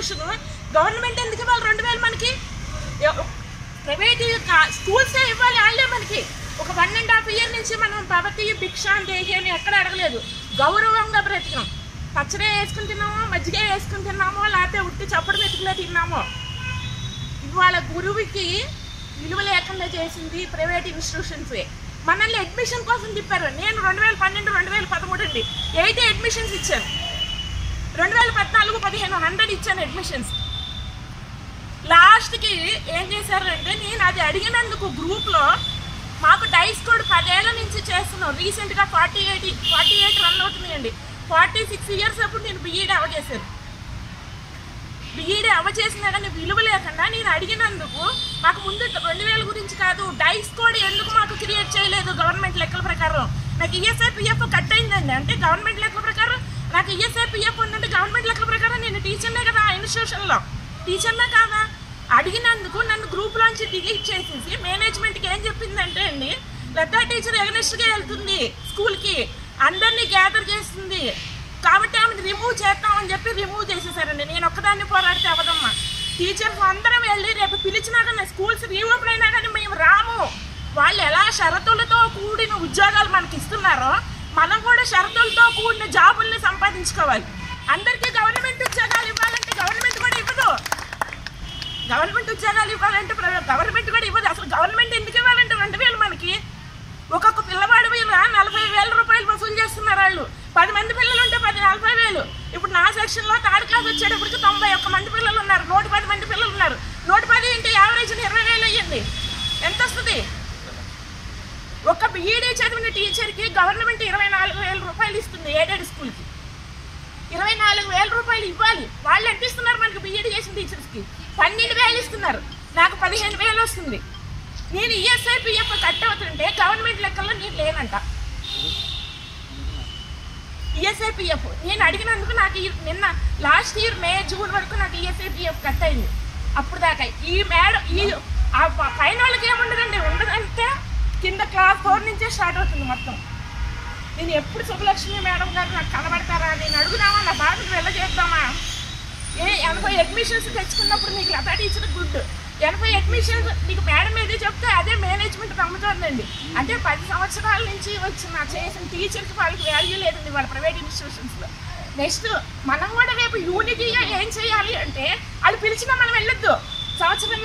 institution government ఎందుకు ఇవ్వాలి రెండు వేలు మనకి ఎవ- ప్రైవేట్ స్కూల్సే ఇవ్వాలి వాళ్ళే మనకి ఒక వన్ అండ్ హాఫ్ ఇయర్ నుంచి మనం భవతి భిక్షాం దేహి అని ఎక్కడ అడగలేదు గౌరవంగా బ్రతికాం పచ్చడే వేసుకుని తిన్నామో మజ్జిగ వేసుకుని తిన్నామో లేకపోతే ఉట్టి చప్పుడు మెతుకులే తిన్నామో ఇవాళ గురువుకి విలువ లేకుండా చేసింది ప్రైవేట్ ఇన్స్టిట్యూషన్సే మనల్ని అడ్మిషన్ కోసం తిప్పారు నేను రెండు వేల పన్నెండు రెండు వేల పదమూడు అండి ఎయిటీ అడ్మిషన్స్ ఇచ్చాను రెండు వేల పద్నాలుగు పదిహేను హండ్రెడ్ ఇచ్చాను అడ్మిషన్స్ లాస్ట్కి ఏం చేశారంటే నేను అది అడిగినందుకు గ్రూప్లో మాకు డైస్ కోడ్ పదేళ్ల నుంచి చేస్తున్నాం రీసెంట్గా forty eight forty eight run అవుతున్నాయండి ఫార్టీ సిక్స్ ఇయర్స్ అప్పుడు నేను బీఈడీ అవచేశాను బీఈడీ అవచేసినా కానీ విలువ లేకుండా నేను అడిగినందుకు మాకు ముందు రెండు వేల గురించి కాదు డైస్ కోడ్ ఎందుకు మాకు క్రియేట్ చేయలేదు గవర్నమెంట్ లెక్కల ప్రకారం నాకు ఈఎస్ఐ పిఎఫ్ కట్ అయిందండి అంటే గవర్నమెంట్ లెక్కల ప్రకారం నాకు ఈఎస్ఐ పిఎఫ్ ఉందంటే గవర్నమెంట్ లెక్కల ప్రకారం నేను టీచర్నే కదా ఆ ఇన్స్టిట్యూషన్లో టీచర్నే కాదా అడిగినందుకు నన్ను గ్రూప్లోంచి డిలీట్ చేసేసి మేనేజ్మెంట్కి ఏం చెప్పిందంటే అండి లతా టీచర్ ఎగనెస్ట్గా వెళ్తుంది స్కూల్కి అందరినీ గ్యాదర్ చేస్తుంది కాబట్టి ఆమెను రిమూవ్ చేస్తామని చెప్పి రిమూవ్ చేసేసారండి నేను ఒక్కదాన్ని పోరాడితే అవదమ్మా టీచర్స్ అందరం వెళ్ళి రేపు పిలిచినా కానీ స్కూల్స్ రీఓపెన్ అయినా కానీ మేము రాము వాళ్ళు ఎలా షరతులతో కూడిన ఉద్యోగాలు మనకి ఇస్తున్నారో మనం కూడా షరతులతో కూడిన జాబుల్ని సంపాదించుకోవాలి అందరికీ గవర్నమెంట్ ఉద్యోగాలు ఇవ్వాలంటే గవర్నమెంట్ కూడా ఇవ్వదు గవర్నమెంట్ ఉద్యోగాలు ఇవ్వాలంటే ప్ర- గవర్నమెంట్ కూడా ఇవ్వదు అసలు గవర్నమెంట్ ఎందుకు ఇవ్వాలంటే రెండు వేలు మనకి ఒక్కొక్క పిల్లవాడి మీద నలభై వేల రూపాయలు వసూలు చేస్తున్నారు వాళ్ళు పది మంది పిల్లలు ఉంటే పది నలభై వేలు ఇప్పుడు నా సెక్షన్లో థర్డ్ క్లాస్ వచ్చేటప్పటికి తొంభై ఒక్క మంది పిల్లలు ఉన్నారు నూట పది మంది పిల్లలు ఉన్నారు నూట పది ఇంటే యావరేజ్ ఇరవై వేలు అయ్యింది ఎంత వస్తుంది ఒక్క బీఈడీ చదివిన టీచర్కి గవర్నమెంట్ ఇరవై నాలుగు వేల రూపాయలు ఇస్తుంది ఏడేడు స్కూల్కి ఇరవై నాలుగు వేల రూపాయలు ఇవ్వాలి వాళ్ళు ఎంత ఇస్తున్నారు మనకి బీఈడీ చేసిన టీచర్స్కి పన్నెండు వేలు ఇస్తున్నారు నాకు పదిహేను వేలు వస్తుంది నేను ఈఎస్ఐ పిఎఫ్ కట్ అవుతుంటే గవర్నమెంట్ లెక్కల్లో నేను లేనంట ఈఎస్ఐ పిఎఫ్ నేను అడిగినందుకు నాకు ఈ- నిన్న లాస్ట్ ఇయర్ మే జూన్ వరకు నాకు ఈఎస్ఐ పిఎఫ్ కట్ అయింది అప్పుడు దాకా ఈ మేడం ఈ ఆ ప- పైన వాళ్ళకి ఏముండదండి ఉండదంటే కింద క్లాస్ ఫోర్ నుంచే స్టార్ట్ అవుతుంది మొత్తం నేను ఎప్పుడు సుబ్బలక్ష్మి మేడం గారు నాకు కనబడతారా నేను అడుగుదామా నా బాధను వెళ్ళజేద్దామా ఏ ఎనభై అడ్మిషన్స్ తెచ్చుకున్నప్పుడు నీకు లతా టీచర్ గుడ్ ఎనభై అడ్మిషన్స్ నీకు మేడం ఏది చెప్తే అదే మేనేజ్మెంట్ నమ్ముతోందండి అంటే పది సంవత్సరాల నుంచి వచ్చిన చేసిన టీచర్కి వాళ్ళకి వాల్యూ లేదండి వాళ్ళ ప్రైవేట్ ఇన్స్టిట్యూషన్స్లో నెక్స్ట్ మనం కూడా రేపు యూనిటీగా ఏం చేయాలి అంటే వాళ్ళు పిలిచినా మనం వెళ్ళొద్దు సంవత్సరం